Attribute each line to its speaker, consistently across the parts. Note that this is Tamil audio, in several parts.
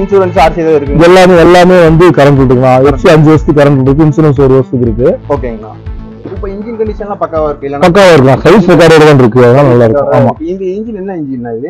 Speaker 1: இன்சூரன்ஸ் ஆர்சி ஏதாவது இருக்குங்க
Speaker 2: எல்லாமே எல்லாமே வந்து கரண்ட் விட்டுக்கலாம் எஃப்சி அஞ்சு வருஷத்துக்கு கரண்ட் இருக்கு இன்சூரன்ஸ் ஒரு வருஷத்துக்கு இருக்கு
Speaker 1: ஓகேங்கண்ணா இப்போ இன்ஜின் கண்டிஷன்லாம் பக்காவா இருக்கு இல்லைன்னா
Speaker 2: பக்காவா இருக்கலாம் சைஸ் ரெக்கார்டோட தான் இருக்கு அதெல்லாம் நல்லா இருக்கும் ஆமா
Speaker 1: இந்த இன்ஜின் என்ன இன்ஜின் இது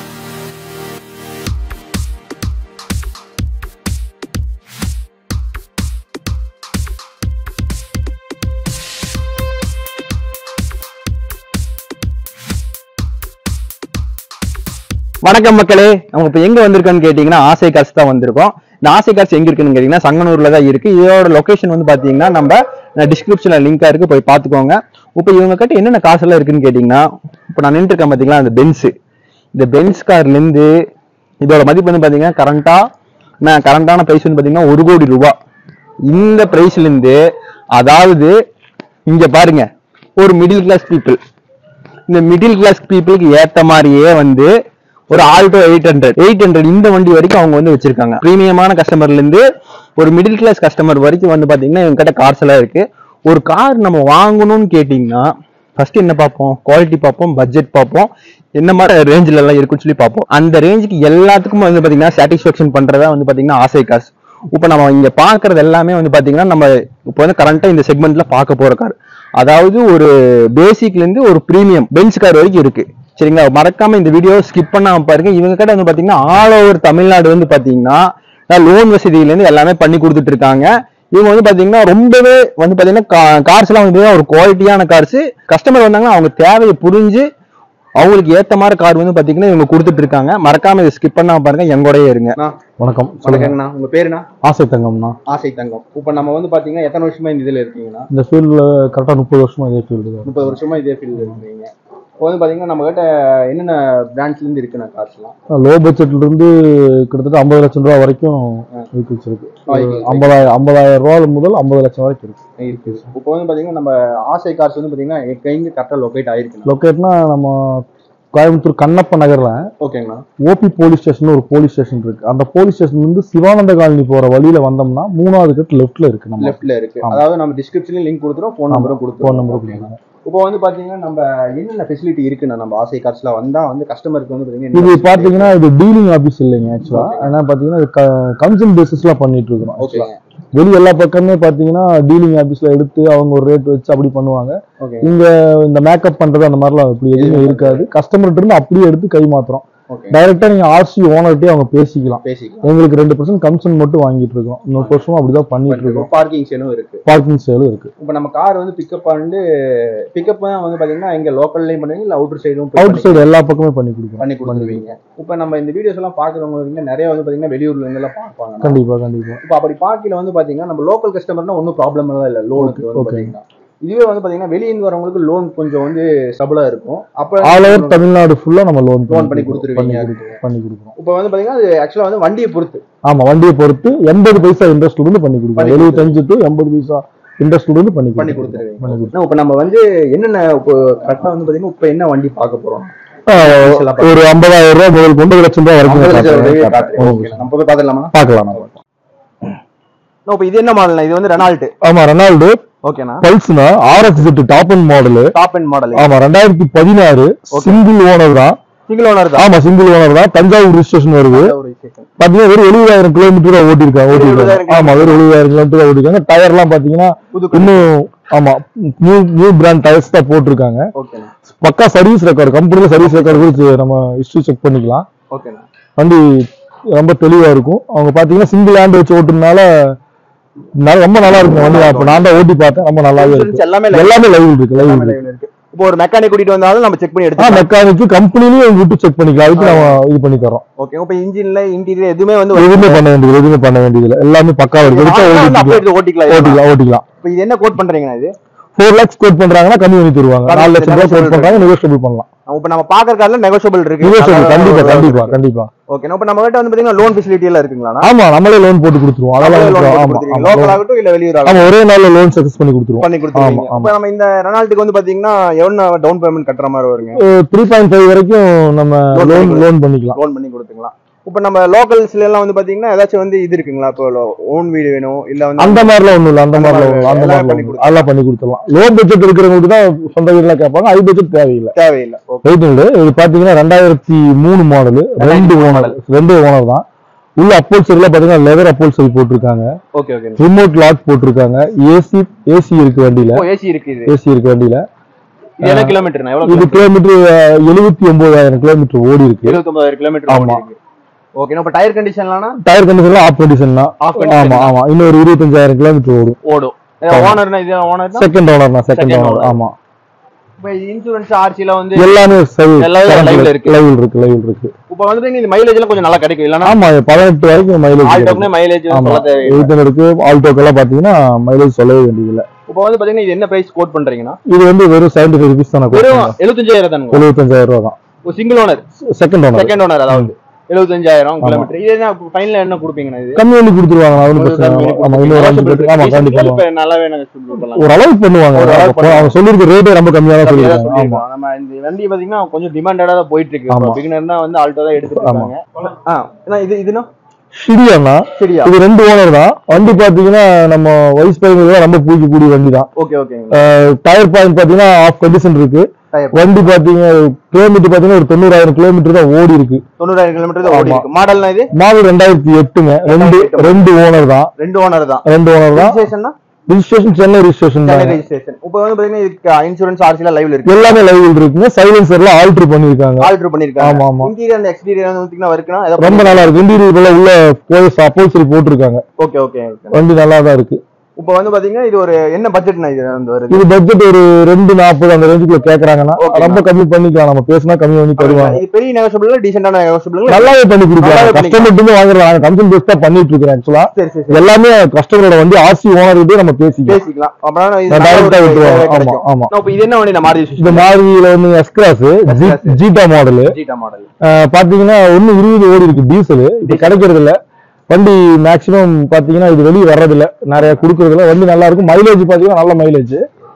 Speaker 1: வணக்கம் மக்களே நம்ம இப்போ எங்க வந்திருக்கோம்னு கேட்டீங்கன்னா ஆசை காசு தான் வந்திருக்கோம் இந்த ஆசை காசு எங்க இருக்குன்னு கேட்டீங்கன்னா சங்கனூர்ல தான் இருக்கு இதோட லொகேஷன் வந்து பாத்தீங்கன்னா நம்ம டிஸ்கிரிப்ஷன்ல லிங்கா இருக்கு போய் பாத்துக்கோங்க இப்போ இவங்க கிட்ட என்னென்ன காசெல்லாம் இருக்குன்னு கேட்டீங்கன்னா இப்போ நான் நின்று இருக்கேன் பாத்தீங்களா அந்த பென்ஸ் இந்த பென்ஸ் கார்ல இருந்து இதோட மதிப்பு வந்து பாத்தீங்கன்னா கரண்டா நான் கரண்டான பிரைஸ் வந்து பாத்தீங்கன்னா ஒரு கோடி ரூபாய் இந்த பிரைஸ்ல இருந்து அதாவது இங்க பாருங்க ஒரு மிடில் கிளாஸ் பீப்புள் இந்த மிடில் கிளாஸ் பீப்புளுக்கு ஏத்த மாதிரியே வந்து ஒரு Alto eight hundred eight hundred இந்த வண்டி வரைக்கும் அவங்க வந்து வச்சிருக்காங்க பிரீமியமான கஸ்டமர்ல இருந்து ஒரு மிடில் கிளாஸ் கஸ்டமர் வரைக்கும் வந்து பாத்தீங்கன்னா இவங்க கிட்ட கார்ஸ் எல்லாம் இருக்கு ஒரு கார் நம்ம வாங்கணும்னு கேட்டீங்கன்னா ஃபர்ஸ்ட் என்ன பார்ப்போம் குவாலிட்டி பார்ப்போம் பட்ஜெட் பார்ப்போம் என்ன மாதிரி ரேஞ்சில எல்லாம் இருக்குன்னு சொல்லி பார்ப்போம் அந்த ரேஞ்சுக்கு எல்லாத்துக்கும் வந்து பாத்தீங்கன்னா சாட்டிஸ்ஃபேக்ஷன் பண்றதா வந்து பாத்தீங்கன்னா ஆசை காசு இப்போ நம்ம இங்க பாக்குறது எல்லாமே வந்து பாத்தீங்கன்னா நம்ம இப்போ வந்து கரண்டா இந்த செக்மெண்ட்ல பார்க்க போற கார் அதாவது ஒரு பேசிக்ல இருந்து ஒரு பிரீமியம் பெஞ்ச் கார் வரைக்கும் இருக்கு சரிங்களா மறக்காம இந்த வீடியோ ஸ்கிப் பண்ணாம பாருங்க இவங்க கிட்ட வந்து பாத்தீங்கன்னா ஆல் ஓவர் தமிழ்நாடு வந்து பாத்தீங்கன்னா லோன் வசதியில இருந்து எல்லாமே பண்ணி கொடுத்துட்டு இருக்காங்க இவங்க வந்து பாத்தீங்கன்னா ரொம்பவே வந்து பாத்தீங்கன்னா கார்ஸ் எல்லாம் வந்து பாத்தீங்கன்னா ஒரு குவாலிட்டியான கார்ஸ் கஸ்டமர் வந்தாங்கன்னா அவங்க தேவையை புரிஞ்சு அவங்களுக்கு ஏத்த மாதிரி கார் வந்து பாத்தீங்கன்னா இவங்க கொடுத்துட்டு இருக்காங்க மறக்காம இதை ஸ்கிப் பண்ணாம பாருங்க எங்கூடயே இருங்க
Speaker 2: வணக்கம் சொல்லுங்க
Speaker 1: வணக்கங்கண்ணா உங்க பேருண்ணா
Speaker 2: ஆசை தங்கம்னா
Speaker 1: ஆசை தங்கம் இப்போ நம்ம வந்து பாத்தீங்கன்னா எத்தனை வருஷமா இந்த இதுல இருக்கீங்கன்னா
Speaker 2: இந்த ஃபீல்ட்ல கரெக்டா முப்பது வருஷமா இதே ஃபீல்டு தான்
Speaker 1: முப்பது வருஷமா இதே ஃபீல்ட்ல இருக்கீங்க இப்போ வந்து பாத்தீங்கன்னா நம்ம கிட்ட என்னென்ன பிராண்ட்ஸ்ல இருந்து இருக்குண்ணா கார்ஸ்லாம்
Speaker 2: லோ பட்ஜெட்ல இருந்து கிட்டத்தட்ட ஐம்பது லட்சம் ரூபா வரைக்கும் இருக்கு வச்சிருக்கு
Speaker 1: Vehicle.
Speaker 2: ஐம்பதாயிரம் ஐம்பதாயிரம் ரூபா முதல் ஐம்பது லட்சம் வரைக்கும் இருக்கு
Speaker 1: இருக்கு இப்போ வந்து பாத்தீங்கன்னா நம்ம ஆசை கார்ஸ் வந்து பாத்தீங்கன்னா எங்க கரெக்டா லொகேட் ஆயிருக்கு
Speaker 2: லொக்கேட்னா நம்ம கோயம்புத்தூர் கண்ணப்ப நகர்ல
Speaker 1: ஓகேங்கண்ணா
Speaker 2: ஓபி போலீஸ் ஸ்டேஷன் ஒரு போலீஸ் ஸ்டேஷன் இருக்கு அந்த போலீஸ் ஸ்டேஷன் இருந்து சிவானந்த காலனி போற வழியில வந்தோம்னா மூணாவது கட் லெஃப்ட்ல இருக்கு நம்ம
Speaker 1: லெஃப்ட்ல இருக்கு
Speaker 2: ஆமா.
Speaker 1: அதாவது நம்ம டிஸ்கிரிப்ஷன்ல லிங்க் கொடுத்துறோம் ஃபோன் நம்பரும் கொடுத்துறோம்
Speaker 2: ஃபோன் நம்பர் கொடுங்க
Speaker 1: இப்போ வந்து பாத்தீங்கன்னா நம்ம என்னென்ன ஃபெசிலிட்டி இருக்குண்ணா நம்ம ஆசை கார்ஸ்ல வந்தா வந்து கஸ்டமருக்கு வந்து பாத்தீங்கன்னா
Speaker 2: இது
Speaker 1: என்ன facility
Speaker 2: பாத்தீங்கன்னா இது டீலிங் ஆபீஸ் இல்லைங்க ஆக்சுவலா
Speaker 1: Okay.
Speaker 2: ஏன்னா பாத்தீங்கன்னா இது கன்சூம் பேசிஸ்ல பண்ணிட்டு இருக்கிறோம்
Speaker 1: இருக்கு?
Speaker 2: actually.
Speaker 1: ஓகேங்க
Speaker 2: வெளி எல்லா பக்கமே பாத்தீங்கன்னா டீலிங் ஆபீஸ்ல எடுத்து அவங்க ஒரு ரேட் வச்சு அப்படி பண்ணுவாங்க
Speaker 1: ஓகே
Speaker 2: இங்க இந்த மேக்கப் பண்றது அந்த மாதிரிலாம் இப்படி எதுவுமே
Speaker 1: எதுவுமே
Speaker 2: இருக்காது கஸ்டமர்கிட்ட இருந்து அப்படியே எடுத்து கை மாத்துறோம்
Speaker 1: ஓகே
Speaker 2: டைரக்டா நீங்க ஆர்சி ஓனர்கிட்டயே அவங்க பேசிக்கலாம்
Speaker 1: பேசிக்கலாம்
Speaker 2: எங்களுக்கு ரெண்டு பர்சன்ட் கமிஷன் மட்டும் வாங்கிட்டு இருக்கோம் இன்னொரு வருஷம் அப்படிதான் பண்ணிட்டு இருக்கோம்
Speaker 1: பார்க்கிங் செலவும் இருக்கு
Speaker 2: பார்க்கிங் சேலும் இருக்கு
Speaker 1: இப்போ நம்ம கார் வந்து பிக்கப் வந்து பிக்கப் வந்து பாத்தீங்கன்னா எங்க லோக்கல்லையும் பண்ணுவீங்க இல்ல அவுட்டர் சைடும்
Speaker 2: அவுட் சைடு எல்லா பக்கமே பண்ணி கொடுக்குறோம்
Speaker 1: பண்ணி கொடுத்துருவீங்க இப்போ நம்ம இந்த வீடியோஸ் எல்லாம் பாக்குறவங்க வந்து நிறைய வந்து பாத்தீங்கன்னா வெளியூர்ல இருந்து எல்லாம் பார்ப்பாங்க
Speaker 2: கண்டிப்பா கண்டிப்பா
Speaker 1: இப்போ அப்படி பார்க்கல வந்து பாத்தீங்கன்னா நம்ம லோக்கல் கஸ்டமர்னா ஒன்றும் ப்ராப்ளம் எல்லாம் இல்லை லோனுக்கு வந்து
Speaker 2: Okay.
Speaker 1: பாத்தீங்கன்னா இதுவே வந்து பாத்தீங்கன்னா வெளியிருந்து வரவங்களுக்கு லோன் கொஞ்சம் வந்து ஸ்டபிளா இருக்கும் அப்ப
Speaker 2: ஆல் ஓவர் தமிழ்நாடு ஃபுல்லா நம்ம லோன்
Speaker 1: Loan பண்ணி கொடுத்துருவீங்க.
Speaker 2: பண்ணி கொடுக்குறோம்
Speaker 1: இப்போ வந்து பாத்தீங்கன்னா அது ஆக்சுவலா வந்து வண்டியை பொறுத்து
Speaker 2: ஆமா வண்டியை பொறுத்து எண்பது பைசா இன்ட்ரெஸ்ட்ல இருந்து பண்ணி கொடுக்குறோம்
Speaker 1: பண்ணி
Speaker 2: எழுபத்தஞ்சு டு எண்பது பைசா இன்ட்ரெஸ்ட்ல இருந்து பண்ணி
Speaker 1: பண்ணி
Speaker 2: கொடுக்குறோம்.
Speaker 1: கொடுத்துருவீங்க
Speaker 2: பண்ணி கொடுக்குறோம்.
Speaker 1: இப்போ நம்ம வந்து என்னென்ன இப்போ கரெக்டா வந்து பாத்தீங்கன்னா இப்போ என்ன வண்டி பார்க்க போறோம்
Speaker 2: ஆஹ், ஒரு ஐம்பதாயிரம் ரூபாய் முதல் ஒன்பது லட்சம் ரூபாய்
Speaker 1: ஐம்பது
Speaker 2: வரைக்கும்
Speaker 1: லட்சம் ரூபாய்
Speaker 2: காட்டுறேன்.
Speaker 1: காட்டுறேன்.
Speaker 2: காட்டுறேன்.
Speaker 1: Okay. நம்ம போய் பார்த்துடலாமா
Speaker 2: பார்க்கலாம் நம்ம.
Speaker 1: இப்போ இது என்ன மாடல் இது வந்து ரெனால்ட்
Speaker 2: ஆமா ரெனால்டு
Speaker 1: ஓகேண்ணா
Speaker 2: பல்ஸ்னா RX Z top end model
Speaker 1: top end model
Speaker 2: ஆமா ரெண்டாயிரத்தி பதினாறு சிங்கிள் ஓனர் தான்
Speaker 1: சிங்கிள் ஓனர் தான்
Speaker 2: ஆமா சிங்கிள் ஓனர் தான் தஞ்சாவூர் ரிஜிஸ்ட்ரேஷன் வருது
Speaker 1: ஒரு விசேஷம்
Speaker 2: பாத்தீங்கன்னா ஒரு எழுபதாயிரம் கிலோமீட்டர் தான் ஓட்டிருக்காங்க ஓட்டிருக்காங்க
Speaker 1: 70,000
Speaker 2: ஆமா ஒரு எழுபதாயிரம் கிலோமீட்டர் தான் ஓட்டிருக்காங்க டயர் எல்லாம் பாத்தீங்கன்னா
Speaker 1: புது
Speaker 2: இன்னும் ஆமா நியூ நியூ பிராண்ட் டயர்ஸ் தான் போட்டிருக்காங்க
Speaker 1: ஓகேண்ணா
Speaker 2: பக்கா சர்வீஸ் ரெக்கார்டு கம்பெனில சர்வீஸ் ரெக்கார்டு குறித்து நம்ம ஹிஸ்டரி செக் பண்ணிக்கலாம்
Speaker 1: ஓகேண்ணா
Speaker 2: வண்டி ரொம்ப தெளிவா இருக்கும் அவங்க பாத்தீங்கன்னா சிங்கிள் ஹேண்ட் வச்சு ஓட்டுனால ரொம்ப நல்லா இருக்கும் வண்டி அப்ப நான் தான் ஓட்டி பார்த்தேன் ரொம்ப நல்லாவே
Speaker 1: Insurance
Speaker 2: இருக்கு
Speaker 1: எல்லாமே live-
Speaker 2: எல்லாமே லைவ் இருக்கு லைவ்
Speaker 1: எல்லாமே
Speaker 2: இருக்கு
Speaker 1: live ல இருக்கு இப்போ ஒரு மெக்கானிக் கூட்டிட்டு வந்தாலும் நம்ம செக் பண்ணி
Speaker 2: ஆ
Speaker 1: எடுத்துக்கலாம்
Speaker 2: மெக்கானிக் கம்பெனிலயும் விட்டு செக் பண்ணிக்கலாம் அதுக்கு நம்ம இது பண்ணி தரோம்
Speaker 1: ஓகே இப்போ இன்ஜின்ல இன்டீரியர் எதுவுமே வந்து
Speaker 2: எதுவுமே பண்ண வேண்டியது எதுவுமே பண்ண வேண்டியது இல்லை எல்லாமே பக்காவா இருக்கு எடுத்தா
Speaker 1: வாங்கினா வந்து அப்படியே
Speaker 2: ஓட்டிக்கலாம்
Speaker 1: எடுத்து ஓட்டிக்கலாம் இதுதான்.
Speaker 2: ஓட்டிக்கலாம் ஓட்டிக்கலாம்
Speaker 1: இப்போ இது என்ன கோட் பண்றீங்கண்ணா இது
Speaker 2: ஃபோர் லேக்ஸ் கோட் பண்றாங்கன்னா கம்மி பண்ணி தருவாங்க
Speaker 1: கம்மி
Speaker 2: நாலு லட்சம் ரூபாய் கோட்
Speaker 1: negotiable
Speaker 2: பண்றாங்க நெகோஷியபிள் பண்ணலாம்
Speaker 1: இப்போ நம்ம பாக்குற கார்ல நெகோஷியபிள் இருக்கு
Speaker 2: நெகோஷியபிள் கண்டிப்பா கண்டிப்பா கண்டிப்பா
Speaker 1: ஓகே இப்போ நம்ம கிட்ட வந்து பாத்தீங்கன்னா லோன் ஃபெசிலிட்டி எல்லாம் இருக்குங்களா
Speaker 2: ஆமா நம்மளே லோன் போட்டு கொடுத்துருவோம் அதெல்லாம்
Speaker 1: லோன்
Speaker 2: எனக்கு- ஆமா
Speaker 1: கொடுத்துருவீங்க
Speaker 2: ஆமா
Speaker 1: லோக்கல்
Speaker 2: loan-
Speaker 1: ஆகட்டும் இல்ல வெளியூர் ஆகட்டும்
Speaker 2: ஆமா ஒரே நாள்ல லோன் சக்சஸ் பண்ணி கொடுத்துருவோம்
Speaker 1: பண்ணி கொடுத்துருவீங்க
Speaker 2: ஆமா,
Speaker 1: இப்போ நம்ம இந்த ரெனால்ட்டுக்கு வந்து பாத்தீங்கன்னா எவ்வளவு டவுன் பேமெண்ட் கட்டுற மாதிரி வருங்க
Speaker 2: த்ரீ பாயிண்ட் ஃபைவ் வரைக்கும் நம்ம
Speaker 1: Loan
Speaker 2: லோன்
Speaker 1: பண்ணி
Speaker 2: லோன் பண்ணிக்கலாம்
Speaker 1: லோன் பண்ணி கொடுத்துக்கலாம் இப்போ நம்ம லோக்கல்ஸ்ல எல்லாம் வந்து பாத்தீங்கன்னா ஏதாச்சும் வந்து இது இருக்குங்களா இப்போ ஓன் வீடு வேணும் இல்ல வந்து
Speaker 2: அந்த மாதிரிலாம் ஒண்ணும் இல்ல அந்த
Speaker 1: அந்த
Speaker 2: மாதிரிலாம்
Speaker 1: மாதிரி
Speaker 2: ஒண்ணும் அந்த
Speaker 1: எல்லாம்
Speaker 2: மாதிரிலாம்
Speaker 1: பண்ணி
Speaker 2: ஒண்ணும் அதெல்லாம் பண்ணி கொடுத்துடலாம் லோ பட்ஜெட் இருக்கிறவங்களுக்கு தான் சொந்த வீடுலாம் கேட்பாங்க ஹை பட்ஜெட் தேவையில்லை
Speaker 1: தேவையில்லை ஓகே
Speaker 2: வெயிட் இது பாத்தீங்கன்னா ரெண்டாயிரத்தி மூணு மாடல் ரெண்டு ஓனர் ரெண்டு ஓனர் தான் உள்ள அப்போல்சரில பாத்தீங்கன்னா லெதர் அப்போல்சரி போட்டிருக்காங்க
Speaker 1: ஓகே ஓகே
Speaker 2: ரிமோட் லாக் போட்டிருக்காங்க ஏசி ஏசி இருக்கு வண்டியில
Speaker 1: ஓ ஏசி இருக்கு இது
Speaker 2: ஏசி இருக்கு வண்டியில
Speaker 1: இது என்ன கிலோமீட்டர்னா
Speaker 2: இது
Speaker 1: எவ்வளவு
Speaker 2: கிலோமீட்டர் எழுபத்தி ஒன்பதாயிரம் கிலோமீட்டர் ஓடி இருக்கு
Speaker 1: எழுபத்தொன்பதாயிரம் கிலோமீட்டர்
Speaker 2: ஆமா.
Speaker 1: இருக்கு ஓகே இப்போ டயர் கண்டிஷன்லாம்
Speaker 2: டயர் கண்டிஷன்ல ஆஃப் கண்டிஷன் தான்
Speaker 1: Off condition
Speaker 2: ஆமா ஆமா இன்னொரு இருபத்தஞ்சாயிரம் கிலோமீட்டர் ஓடும்
Speaker 1: ஓடும் ஓனர்னா இது ஓனர்
Speaker 2: செகண்ட் ஓனர் தான் செகண்ட்
Speaker 1: Second
Speaker 2: ஓனர்
Speaker 1: owner.
Speaker 2: ஆமா
Speaker 1: இப்போ இன்சூரன்ஸ் ஆர்சில வந்து
Speaker 2: எல்லாமே
Speaker 1: எல்லாமே live ல இருக்கு.
Speaker 2: லைவ் இருக்கு லைவ் இருக்கு
Speaker 1: இப்போ வந்து இந்த மைலேஜ் எல்லாம் கொஞ்சம் நல்லா கிடைக்கும் இல்லனா
Speaker 2: ஆமா பதினெட்டு வரைக்கும் மைலேஜ்
Speaker 1: ஆல்டோக்குனே மைலேஜ்
Speaker 2: ஆமா
Speaker 1: சொல்ல தேவை
Speaker 2: எழுத்தனருக்கு ஆல்டோக்கெல்லாம் பாத்தீங்கன்னா மைலேஜ் சொல்லவே வேண்டியதில்லை
Speaker 1: இப்போ வந்து பாத்தீங்கன்னா இது என்ன பிரைஸ் கோட் பண்றீங்கன்னா
Speaker 2: இது வந்து வெறும் செவன்டி ஃபைவ் ருபீஸ் தானே
Speaker 1: வெறும் எழுபத்தஞ்சாயிரம் தானுங்க
Speaker 2: எழுபத்தஞ்சாயிரம் ரூபா தான்
Speaker 1: ஒரு single owner
Speaker 2: second owner
Speaker 1: second owner அதாவது எழுபத்தஞ்சாயிரம் கிலோமீட்டர் இது என்ன ஃபைனல் என்ன கொடுப்பீங்கண்ணா இது
Speaker 2: கம்மி பண்ணி கொடுத்துருவாங்க ஒன்றும் பிரச்சனை இல்லை. ஆமா இன்னொரு அஞ்சு பேருக்கு ஆமா கண்டிப்பா
Speaker 1: இப்ப நல்லாவே நாங்க சொல்லலாம்
Speaker 2: ஒரு அளவுக்கு பண்ணுவாங்க
Speaker 1: ஒரு அளவுக்கு
Speaker 2: அப்போ அவங்க சொல்லியிருக்க ரேட்டே ரொம்ப கம்மியா தான்
Speaker 1: கம்மியா தான்
Speaker 2: சொல்லியிருக்காங்க ஆமா
Speaker 1: சொல்லியிருக்கோம். நம்ம இந்த வண்டி பாத்தீங்கன்னா கொஞ்சம் டிமாண்டடா தான் போயிட்டு இருக்கு
Speaker 2: ஆமா.
Speaker 1: பிகினர் தான் வந்து ஆல்டோ தான் எடுத்துட்டு இருக்காங்க ஆ அண்ணா, இது இதுனா
Speaker 2: சிடியாண்ணா
Speaker 1: சரியா
Speaker 2: இது ரெண்டு ஓனர் தான் வண்டி பாத்தீங்கன்னா நம்ம வயசு பையனுக்கு ரொம்ப பிடிக்கக்கூடிய வண்டி தான்
Speaker 1: ஓகே ஓகேங்க
Speaker 2: டயர் பாயிண்ட் பாத்தீங்கன்னா ஆஃப் கண்டிஷன் இருக்கு
Speaker 1: டயர்
Speaker 2: வண்டி பாத்தீங்க கிலோமீட்டர் பாத்தீங்கன்னா ஒரு தொண்ணூறாயிரம் கிலோமீட்டர் தான் ஓடி இருக்கு
Speaker 1: தொண்ணூறாயிரம் கிலோமீட்டர் தான் ஓடி
Speaker 2: ஆமா.
Speaker 1: இருக்கு மாடல்னா இது
Speaker 2: மாடல் ரெண்டாயிரத்தி எட்டுங்க ரெண்டு ரெண்டு ஓனர் தான்
Speaker 1: ரெண்டு ஓனர் தான்
Speaker 2: ரெண்டு ஓனர் தான்
Speaker 1: ரெஜிஸ்ட்ரேஷன்னா
Speaker 2: ரிஜிஸ்ட்ரேஷன் சென்னை ரிஜிஸ்ட்ரேஷன்
Speaker 1: சென்னை
Speaker 2: தான்
Speaker 1: ரெஜிஸ்ட்ரேஷன் இப்போ வந்து பாத்தீங்கன்னா இதுக்கு இன்சூரன்ஸ் ஆர்சில லைவ்ல இருக்கு
Speaker 2: எல்லாமே லைவ் இருக்குங்க சைலன்சர்ல ஆல்டர் பண்ணிருக்காங்க
Speaker 1: ஆல்டர் பண்ணிருக்காங்க
Speaker 2: ஆமா, ஆமா.
Speaker 1: இன்டீரியர் அண்ட் எக்ஸ்டீரியர் வந்து பாத்தீங்கன்னா இருக்குன்னா
Speaker 2: ரொம்ப நல்லா இருக்கு இன்டீரியர் உள்ள போய் அப்போல்சரி போட்டிருக்காங்க
Speaker 1: ஓகே ஓகே
Speaker 2: வண்டி நல்லா தான் இருக்கு
Speaker 1: இப்போ வந்து பாத்தீங்கன்னா இது ஒரு என்ன பட்ஜெட்னா இது வந்து வருது
Speaker 2: இது பட்ஜெட் ஒரு ரெண்டு நாற்பது அந்த ரேஞ்சுக்குள்ள கேக்குறாங்கன்னா
Speaker 1: Okay,
Speaker 2: ரொம்ப கம்மி பண்ணிக்கலாம் நம்ம பேசினா கம்மி பண்ணி தருவாங்க
Speaker 1: இது பெரிய நெகோஷியபிள் டீசென்டான நெகோஷியபிள்
Speaker 2: நல்லாவே பண்ணி கொடுக்குறாங்க
Speaker 1: நல்லாவே பண்ணிக்கலாம்.
Speaker 2: கஸ்டமர் வந்து வாங்குறாங்க கமிஷன் பேஸ் தான் பண்ணிட்டு இருக்கிறேன் ஆக்சுவலா
Speaker 1: சரி சரி சரி
Speaker 2: எல்லாமே கஸ்டமரோட வண்டி ஆர்சி ஓனர் கிட்டே நம்ம பேசிக்கலாம்
Speaker 1: பேசிக்கலாம் அப்புறம் இது
Speaker 2: நான்
Speaker 1: நல்ல
Speaker 2: direct ஆ
Speaker 1: ஒரு
Speaker 2: விட்டுருவேன்.
Speaker 1: இதுவே
Speaker 2: ஆமா,
Speaker 1: கிடைக்கும்.
Speaker 2: ஆமா.
Speaker 1: நான் இப்போ இது என்ன வண்டி மாறி
Speaker 2: இந்த மாருதியில வந்து S Cross
Speaker 1: S-Class.
Speaker 2: Zeta model
Speaker 1: Zeta model
Speaker 2: பாத்தீங்கன்னா ஒண்ணு இருபது ஓடி இருக்கு டீசல் இது கிடைக்கிறது இல்ல வண்டி மேக்ஸிமம் பாத்தீங்கன்னா இது வெளியே வர்றது இல்ல நிறைய கொடுக்கறது இல்ல வண்டி நல்லா இருக்கும் மைலேஜ் பாத்தீங்கன்னா நல்ல மைலேஜ்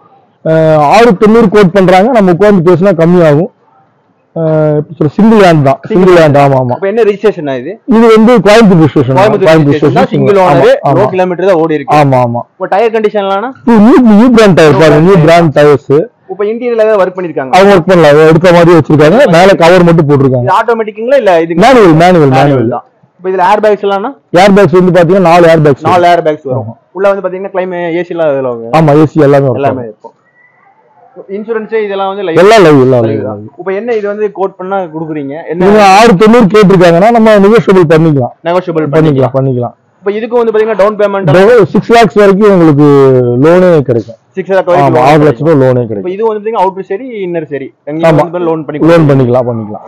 Speaker 2: ஆறு தொண்ணூறு கோட் பண்றாங்க நம்ம உட்கார்ந்து பேசினா கம்மியாகும் சிங்கிள் ஹேண்ட் தான் சிங்கிள் ஹேண்ட் ஆமா ஆமா
Speaker 1: இப்போ என்ன ரெஜிஸ்ட்ரேஷன் இது
Speaker 2: இது வந்து Coimbatore station
Speaker 1: Coimbatore registration single owner low kilometre தான் ஓடி இருக்கு
Speaker 2: ஆமா ஆமா
Speaker 1: இப்போ டயர் கண்டிஷன்லாம்
Speaker 2: நியூ நியூ பிராண்ட் டயர் பாருங்க நியூ பிராண்ட் டயர்ஸ்
Speaker 1: இப்போ இன்டீரியர்ல ஏதாவது ஒர்க் பண்ணிருக்காங்க
Speaker 2: அவங்க ஒர்க் பண்ணல எடுத்த மாதிரி வச்சிருக்காங்க மேல கவர் மட்டும் போட்டிருக்காங்க
Speaker 1: இது ஆட்டோமேட்டிக்குங்களா இல்ல இது
Speaker 2: மேனுவல் மேனுவல் மேனுவல்
Speaker 1: தான் இப்போ இதுல ஏர் பேக்ஸ் எல்லாம்
Speaker 2: ஏர் பேக்ஸ் வந்து பாத்தீங்கன்னா நாலு ஏர் பேக்ஸ்
Speaker 1: நாலு ஏர் பேக்ஸ் வரும் உள்ள வந்து பாத்தீங்கன்னா கிளைம் ஏசி எல்லாம் இதுல வரும்.
Speaker 2: ஆமா ஏசி எல்லாமே வரும்
Speaker 1: எல்லாமே இருக்கும் இன்சூரன்ஸ் இதெல்லாம் வந்து live
Speaker 2: எல்லாம் லைவ் எல்லாம்
Speaker 1: live
Speaker 2: லைவ்
Speaker 1: தான். இப்போ என்ன இது வந்து கோட் பண்ணா குடுக்குறீங்க என்ன
Speaker 2: நீங்க ஆறு தொண்ணூறு கேட்டிருக்காங்கன்னா நம்ம நெகோஷியபிள் பண்ணிக்கலாம்
Speaker 1: நெகோஷியபிள் பண்ணிக்கலாம்
Speaker 2: பண்ணிக்கலாம் பண்ணிக்கலாம்
Speaker 1: இப்போ இதுக்கு வந்து பாத்தீங்கன்னா டவுன் பேமெண்ட்
Speaker 2: சிக்ஸ் லேக்ஸ் வரைக்கும் உங்களுக்கு லோனே கிடைக்கும்
Speaker 1: சிக்ஸ் லேக்
Speaker 2: ஆமா ஆறு
Speaker 1: வரைக்கும்
Speaker 2: லட்சம் ரூபாய் லோனே
Speaker 1: இப்போ
Speaker 2: கிடைக்கும்
Speaker 1: இது வந்து பாத்தீங்கன்னா அவுட்டர் சரி இன்னர் சரி
Speaker 2: ஆமா.
Speaker 1: எங்க வந்து லோன் பண்ணி
Speaker 2: லோன் பண்ணிக்கலாம் பண்ணிக்கலாம்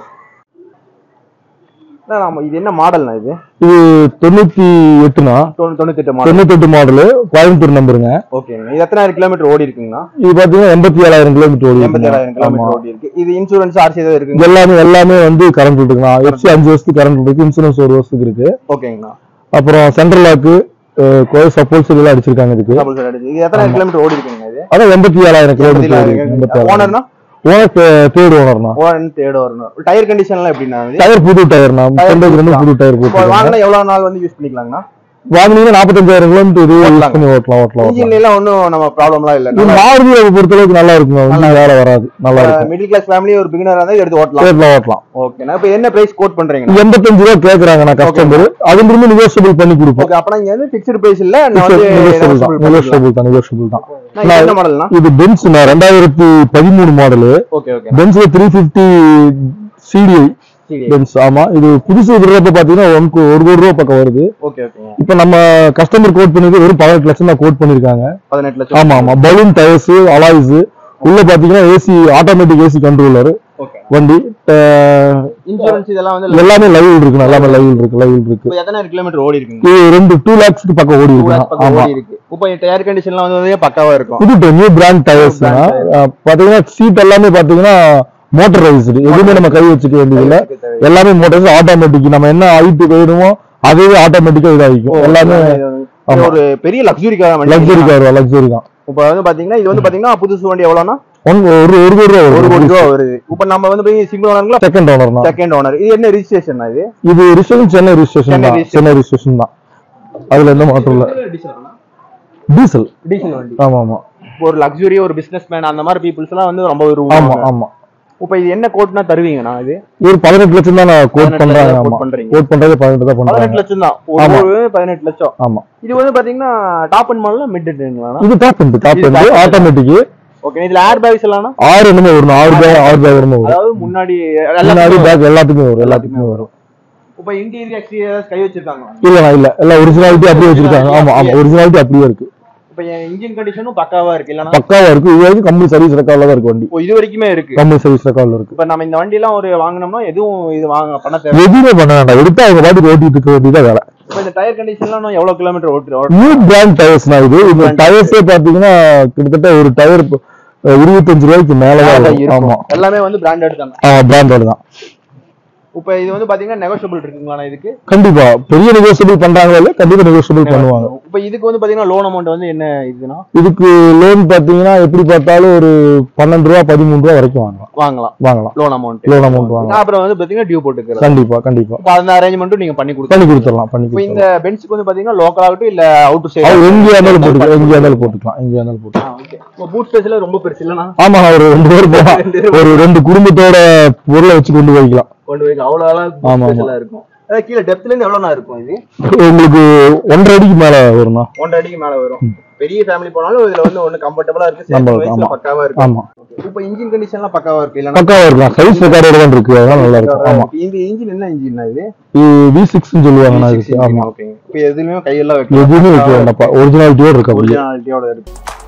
Speaker 1: கொடுக்கலாம். ஆமா இது என்ன மாடல்னா இது
Speaker 2: இது தொண்ணூத்தி எட்டுனா
Speaker 1: தொண்ணூ- தொண்ணூத்தெட்டு மாடல்
Speaker 2: தொண்ணூத்தி எட்டு மாடலு கோயம்புத்தூர் நம்பருங்க
Speaker 1: ஓகேங்க இது எத்தனாயிரம் கிலோமீட்டர் ஓடி இருக்குங்கண்ணா
Speaker 2: இது பாத்தீங்கன்னா எண்பத்தி ஏழாயிரம் கிலோமீட்டர் ஓடி
Speaker 1: எண்பத்தி ஏழாயிரம்
Speaker 2: இருக்குங்க. ஆமா
Speaker 1: கிலோமீட்டர் ஓடி இருக்கு இது இன்சூரன்ஸ் ஆர்சி ஏதாவது இருக்குங்க
Speaker 2: எல்லாமே எல்லாமே வந்து கரண்ட் இருக்குண்ணா எஃப்சி அஞ்சு வருஷத்துக்கு கரண்ட் இருக்கு இன்சூரன்ஸ் ஒரு வருஷத்துக்கு இருக்கு
Speaker 1: ஓகேங்கண்ணா
Speaker 2: அப்புறம் சென்ட்ரல் லாக்கு கோயில் சப்போர்ட்ஸ் எல்லாம் அடிச்சிருக்காங்க இதுக்கு
Speaker 1: டபுள் சைடு அடிச்சு இது எத்தனாயிரம் கிலோமீட்டர் ஓடி இருக்குங்க இது
Speaker 2: அதான் எண்பத்தி ஏழாயிரம் கிலோமீட்டர் எண்பத்தி
Speaker 1: ஓனர்னா
Speaker 2: ஓனர் தேர்ட் ஓனர்னா
Speaker 1: ஓனர் தேர்ட் வரணும் டயர் கண்டிஷன்லாம் எப்படின்னா இது?
Speaker 2: டயர் புது டயர்னா சென்டருக்கு வந்து புது டயர்
Speaker 1: இப்போ
Speaker 2: போட்டு
Speaker 1: வாங்கினா எவ்வளவு நாள் வந்து யூஸ் பண்ணிக்கலாங்கண்ணா
Speaker 2: வாங்கினீங்கன்னா நாற்பத்தஞ்சாயிரம் கிலோமீட்டர் இது யூஸ்
Speaker 1: ஓட்டலாம்.
Speaker 2: பண்ணி ஓட்டலாம் ஓட்டலாம் ஓட்டலாம்
Speaker 1: இன்ஜின்ல எல்லாம் ஒன்றும் நம்ம ப்ராப்ளம்லாம் இல்லை
Speaker 2: இது மாருதியை பொறுத்த அளவுக்கு நல்லா இருக்குங்க ஒன்றும் வேலை வராது நல்லா இருக்கும்
Speaker 1: மிடில் கிளாஸ் ஃபேமிலி ஒரு பிகினரா இருந்தா எடுத்து ஓட்டலாம்
Speaker 2: ஓட்டலாம் ஓட்டலாம்
Speaker 1: ஓகேண்ணா இப்போ என்ன பிரைஸ் கோட் பண்றீங்க
Speaker 2: எண்பத்தஞ்சு ரூபா கேக்குறாங்க நான் கஸ்டமர் அது இருந்து நெகோசியபிள் பண்ணி கொடுப்போம்
Speaker 1: ஓகே அப்பனா இங்க வந்து ஃபிக்ஸ்டு பிரைஸ் இல்ல நான் வந்து
Speaker 2: நெகோசியபிள் தான்
Speaker 1: negotiable பண்ணிக்கலாம்.
Speaker 2: நெகோசியபிள் தான் நெகோசியபிள் தான்
Speaker 1: நான் இது என்ன மாடல்னா
Speaker 2: இது பென்ஸ் ரெண்டாயிரத்தி பதிமூணு மாடலு
Speaker 1: ஓகே ஓகே
Speaker 2: பென்ஸ்ல த்ரீ பிப்டி சிடிஐ
Speaker 1: சரி
Speaker 2: பென்ஸ் ஆமா இது புதுசு விடுறப்ப பாத்தீங்கன்னா ஒன் கோ- ஒரு கோடி ரூபா பக்கம் வருது
Speaker 1: ஓகே ஓகே
Speaker 2: இப்ப நம்ம கஸ்டமர் கோட் பண்ணிருக்கு வெறும் பதினெட்டு லட்சம் தான் கோட் பண்ணிருக்காங்க
Speaker 1: பதினெட்டு லட்சம்
Speaker 2: ஆமா ஆமா பலூன் டயர்ஸ் அலாய்ஸ் உள்ள பாத்தீங்கன்னா AC automatic AC controller
Speaker 1: okay
Speaker 2: வண்டி அஹ்,
Speaker 1: இன்சூரன்ஸ் இதெல்லாம் வந்து
Speaker 2: எல்லாமே லைவ் இருக்கு எல்லாமே லைவ் இருக்கு லைவ் இருக்கு
Speaker 1: இப்போ எத்தனாயிரம் கிலோமீட்டர் ஓடி இருக்குங்க
Speaker 2: இது ரெண்டு டூ லேக்ஸ்க்கு பக்கம் ஓடி
Speaker 1: Two
Speaker 2: இருக்கு
Speaker 1: lakhs பக்கம்
Speaker 2: ஆமா
Speaker 1: ஓடி இருக்கு இப்போ டயர் கண்டிஷன்லாம் வந்து வந்து பக்காவா இருக்கும்
Speaker 2: புது நியூ பிராண்ட் டயர்ஸ்
Speaker 1: brand
Speaker 2: பாத்தீங்கன்னா சீட் எல்லாமே பாத்தீங்கன்னா மோட்டரைஸ்டு எதுவுமே நம்ம கை வச்சுக்க வேண்டியதில்ல எல்லாமே மோட்டரைஸ் ஆட்டோமேட்டிக் நம்ம என்ன ஹைட் வேணுமோ அதுவே ஆட்டோமேட்டிக்கா இதாகிக்கும் எல்லாமே
Speaker 1: இது ஒரு பெரிய luxury car
Speaker 2: luxury car luxury தான்
Speaker 1: இப்போ வந்து பாத்தீங்கன்னா இது வந்து பாத்தீங்கன்னா புதுசு வண்டி எவ்வளவுனா
Speaker 2: ஒன் ஒரு ஒரு கோடி ரூபா
Speaker 1: ஒரு கோடி
Speaker 2: வரும்
Speaker 1: ரூபா வருது இப்போ நம்ம வந்து போய் சிங்கிள் ஓனர்ல
Speaker 2: செகண்ட் ஓனர் தான்
Speaker 1: செகண்ட் ஓனர் இது என்ன ரிஜிஸ்ட்ரேஷன் இது
Speaker 2: இது ரிஜிஸ்ட்ரேஷன் சென்னை ரிஜிஸ்ட்ரேஷன்
Speaker 1: சென்னை
Speaker 2: தான்
Speaker 1: registration.
Speaker 2: சென்னை ரிஜிஸ்ட்ரேஷன் தான் அதுல எந்த மாற்றம் இல்ல டீசல்
Speaker 1: டீசல் வண்டி
Speaker 2: ஆமா ஆமா
Speaker 1: ஒரு லக்ஸுரி ஒரு பிசினஸ் மேன் அந்த மாதிரி பீப்புள்ஸ் எல்லாம் வந்து ரொம்ப
Speaker 2: ஆமா
Speaker 1: விரும்புவாங்க
Speaker 2: ஆமா
Speaker 1: இப்போ இது என்ன கோட்னா தருவீங்கண்ணா இது
Speaker 2: ஒரு பதினெட்டு லட்சம் தான் நான் கோட்
Speaker 1: 18
Speaker 2: பண்றாங்க
Speaker 1: quote
Speaker 2: ஆமா
Speaker 1: பண்றீங்க.
Speaker 2: கோட் பண்றது பதினெட்டு தான்
Speaker 1: பதினெட்டு
Speaker 2: பண்றாங்க
Speaker 1: லட்சம் தான்
Speaker 2: ஆமா.
Speaker 1: ஒரு பதினெட்டு லட்சம்
Speaker 2: ஆமா
Speaker 1: இது வந்து பாத்தீங்கன்னா டாப் அண்ட் மாடல் மிட் எண்டுங்களா
Speaker 2: இது டாப் எண்ட் டாப்
Speaker 1: இது
Speaker 2: end
Speaker 1: top end.
Speaker 2: Automatic
Speaker 1: okay இதுல ஏர் பேக்ஸ் எல்லாம்
Speaker 2: ஆறு என்னமோ வரும் ஆறு பேக் ஆறு பேக் என்னமோ வரும்
Speaker 1: அதாவது முன்னாடி
Speaker 2: முன்னாடி
Speaker 1: எல்லாத்துக்கும்
Speaker 2: பேக் எல்லாத்துக்குமே வரும் எல்லாத்துக்குமே வரும்
Speaker 1: இப்போ இன்டீரியர் எக்ஸ்டீரியர் கை வச்சிருக்காங்க
Speaker 2: இல்லண்ணா இல்ல எல்லாம் ஒரிஜினாலிட்டி அப்படியே வச்சிருக்காங்க ஆமா ஆமா ஒரிஜினாலிட்டி அப்படியே இருக்கு
Speaker 1: இப்போ இன்ஜின் கண்டிஷனும் பக்காவா இருக்கு இல்லனா
Speaker 2: பக்காவா இருக்கு இது வரைக்கும் கம்பெனி சர்வீஸ் ரெக்கார்ட்ல தான் இருக்கு வண்டி
Speaker 1: ஓ இது வரைக்குமே இருக்கு
Speaker 2: கம்பெனி சர்வீஸ் ரெக்கார்ட்ல இருக்கு
Speaker 1: இப்போ நம்ம இந்த வண்டி எல்லாம் ஒரு வாங்கினோம்னா எதுவும் இது வாங்க பண்ண தேவை
Speaker 2: எதுவுமே பண்ண வேண்டாம் எடுத்து அவங்க பாட்டுக்கு ஓட்டிட்டு இருக்க வேண்டியதான் வேலை
Speaker 1: இப்போ இந்த டயர் கண்டிஷன்லாம் நான் எவ்வளவு கிலோமீட்டர் ஓட்டு
Speaker 2: நியூ பிராண்ட் டயர்ஸ்னா இது இந்த டயர்ஸே பாத்தீங்கன்னா கிட்டத்தட்ட ஒரு டயர் இருபத்தஞ்சு ரூபாய்க்கு மேலதான் இருக்கும் ஆமா
Speaker 1: இருக்கும் எல்லாமே வந்து பிராண்டட் தாங்க
Speaker 2: ஆமா பிராண்டோட தான்
Speaker 1: இப்போ இது வந்து பாத்தீங்கன்னா நெகோஷியபிள் இருக்குங்களா இதுக்கு
Speaker 2: கண்டிப்பா பெரிய நெகோசியபிள் பண்றாங்களோ இல்ல கண்டிப்பா நெகோசியபிள் பண்ணுவாங்க
Speaker 1: இப்போ இதுக்கு வந்து பாத்தீங்கன்னா லோன் அமௌண்ட் வந்து என்ன இதுனா
Speaker 2: இதுக்கு லோன் பாத்தீங்கன்னா எப்படி பார்த்தாலும் ஒரு பன்னெண்டு ரூபா பதிமூணு ரூபா வரைக்கும் வாங்கலாம்
Speaker 1: வாங்கலாம்
Speaker 2: வாங்கலாம்
Speaker 1: லோன் அமௌண்ட்
Speaker 2: லோன் அமௌண்ட் வாங்கலாம்
Speaker 1: அப்புறம் வந்து பாத்தீங்கன்னா டியூ போட்டுக்கிறது
Speaker 2: கண்டிப்பா கண்டிப்பா
Speaker 1: இப்போ அந்த அரேஞ்ச்மெண்ட்டும் நீங்க பண்ணி கொடுத்து
Speaker 2: பண்ணி கொடுத்துடலாம் பண்ணி
Speaker 1: இப்போ இந்த
Speaker 2: கொடுத்துடலாம்
Speaker 1: பென்ஸுக்கு வந்து பாத்தீங்கன்னா லோக்கல் ஆகட்டும் இல்ல அவுட் டு
Speaker 2: அவங்க எங்கேயா இருந்தாலும் போட்டுக்கலாம் எங்கேயா இருந்தாலும் போட்டுக்கலாம் எங்கேயா இருந்தாலும் போட்டுக்கலாம்
Speaker 1: இப்போ பூட் ஸ்பேஸ்ல ரொம்ப பெருசு இல்லனா
Speaker 2: ஆமா ஒரு ரெண்டு பேர் போகலாம் ஒரு ரெண்டு குடும்பத்தோட பொருளை வச்சு கொண்டு போய்க்கலாம்
Speaker 1: கொண்டு போய் அவ்வளவு
Speaker 2: ஆமா,
Speaker 1: அளவு
Speaker 2: ஆமா.
Speaker 1: ஸ்பேஸ்ல இருக்கும் அதாவது கீழே டெப்த்ல இருந்து எவ்வளவு இருக்கும் இது
Speaker 2: உங்களுக்கு ஒன்றரை அடிக்கு மேல வரும்ண்ணா
Speaker 1: ஒன்றரை அடிக்கு மேல வரும் பெரிய ஃபேமிலி போனாலும் இதுல வந்து ஒண்ணு கம்ஃபர்டபுளா இருக்கு
Speaker 2: நம்ம-
Speaker 1: சேஃப்டி
Speaker 2: ஆமா.
Speaker 1: பக்காவா இருக்கு
Speaker 2: ஆமா
Speaker 1: இப்போ இன்ஜின் கண்டிஷன்லாம் பக்காவா இருக்கு இல்லனா
Speaker 2: பக்காவா இருக்கலாம் சைஸ் ரெக்கார்டோட தான் இருக்கு அதெல்லாம் நல்லா இருக்கும் ஆமா
Speaker 1: இந்த இன்ஜின் என்ன இன்ஜின் இது
Speaker 2: இது வி சிக்ஸ்னு சொல்லுவாங்கண்ணா இதுக்கு ஆமா
Speaker 1: ஓகே இப்போ எதுலயுமே கையெல்லாம் வைக்க
Speaker 2: எதுவுமே வைக்க வேண்டாம்ப்பா ஒரிஜினாலிட்டியோட இருக்கு அப்படியே
Speaker 1: ஒரிஜினாலிட்டியோட இருக்கு